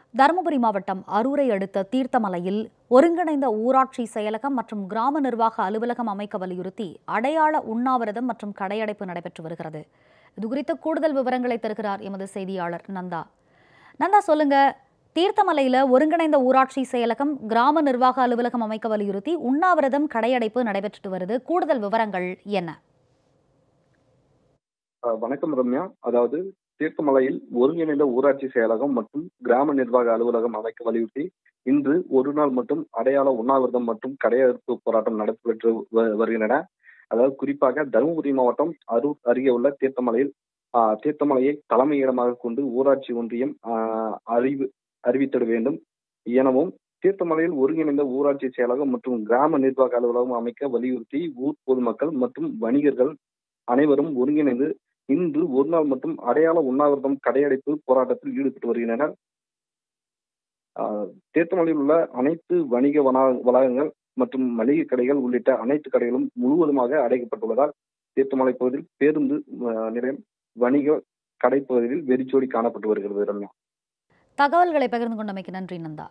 தருமபுரி மாவட்டம் அரூரை அடுத்த தீர்த்தமலையில் ஒருங்கிணைந்த ஊராட்சி செயலகம் மற்றும் கிராம நிர்வாக அலுவலகம் அமைக்க வலியுறுத்தி அடையாள உண்ணாவிரதம் மற்றும் கடையடைப்பு நடைபெற்று வருகிறது இதுகுறித்த கூடுதல் விவரங்களை தருகிறார் எமது செய்தியாளர் நந்தா நந்தா சொல்லுங்க தீர்த்தமலையில ஒருங்கிணைந்த ஊராட்சி செயலகம் கிராம நிர்வாக அலுவலகம் அமைக்க வலியுறுத்தி உண்ணாவிரதம் கடையடைப்பு நடைபெற்றுட்டு வருது கூடுதல் விவரங்கள் என்ன அஹ் வணக்கம் ரம்யா அதாவது தீர்த்தமலையில் ஒருங்கிணைந்த ஊராட்சி செயலகம் மற்றும் கிராம நிர்வாக அலுவலகம் அமைக்க வலியுறுத்தி இன்று ஒரு நாள் மட்டும் அடையாள உண்ணாவிரதம் மற்றும் கடையெடுப்பு போராட்டம் நடைபெற்று வ- வருகின்றன அதாவது குறிப்பாக தருமபுரி மாவட்டம் அரூர் அருகே உள்ள தீர்த்தமலையில் ஆஹ், தீர்த்தமலையை தலைமையிடமாக கொண்டு ஊராட்சி ஒன்றியம் ஆஹ், அறிவு அறிவித்திட வேண்டும் எனவும் தீர்த்தமலையில் ஒருங்கிணைந்த ஊராட்சி செயலகம் மற்றும் கிராம நிர்வாக அலுவலகம் அமைக்க வலியுறுத்தி ஊர் பொதுமக்கள் மற்றும் வணிகர்கள் அனைவரும் ஒருங்கிணைந்து இன்று ஒரு நாள் மட்டும் அடையாள உண்ணாவிரதம் கடையடைப்பு போராட்டத்தில் ஈடுபட்டு வருகின்றனர் ஆஹ், தீர்த்தமலையில் உள்ள அனைத்து வணிக வனா- வளாகங்கள் மற்றும் மளிகை கடைகள் உள்ளிட்ட அனைத்து கடைகளும் முழுவதுமாக அடைக்கப்பட்டுள்ளதால் தீர்த்தமலை பகுதியில் பேருந்து ஆஹ், நிலையம் வணிக கடை பகுதியில் வெறிச்சோடி காணப்பட்டு வருகிறது ரம்யா தகவல்களை பகிர்ந்து கொண்டமைக்கு நன்றி நந்தா